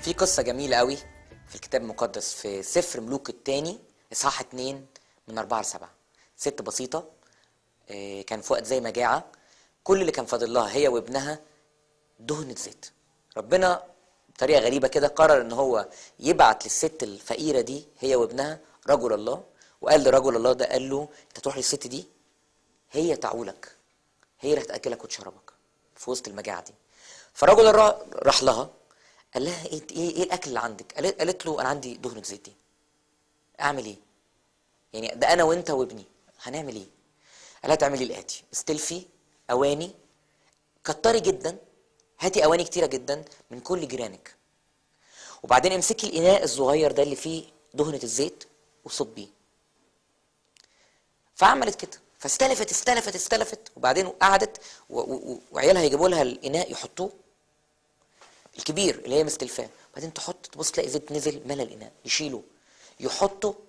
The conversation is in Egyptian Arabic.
في قصة جميلة قوي في الكتاب المقدس في سفر ملوك الثاني إصحاح 2 من 4 ل 7 ست بسيطة آه، كان في وقت زي مجاعة كل اللي كان فاضل لها هي وابنها دهنة زيت ربنا بطريقة غريبة كده قرر ان هو يبعت للست الفقيرة دي هي وابنها رجل الله وقال لرجل الله ده قال له انت تروح للست دي هي تعولك هي اللي هتاكلك وتشربك في وسط المجاعه دي فرجل الله راح لها قال لها ايه ايه, إيه الاكل اللي عندك قالت, قالت له انا عندي دهنه زيت دي اعمل ايه يعني ده انا وانت وابني هنعمل ايه قال لها تعملي الاتي استلفي اواني كتري جدا هاتي اواني كتيره جدا من كل جيرانك وبعدين امسكي الاناء الصغير ده اللي فيه دهنه الزيت وصبيه فعملت كده فاستلفت استلفت استلفت وبعدين قعدت و- و- و- وعيالها يجيبوا لها الاناء يحطوه الكبير اللي هي مستلفاه بعدين تحط تبص تلاقي زيت نزل ملى الاناء يشيله يحطه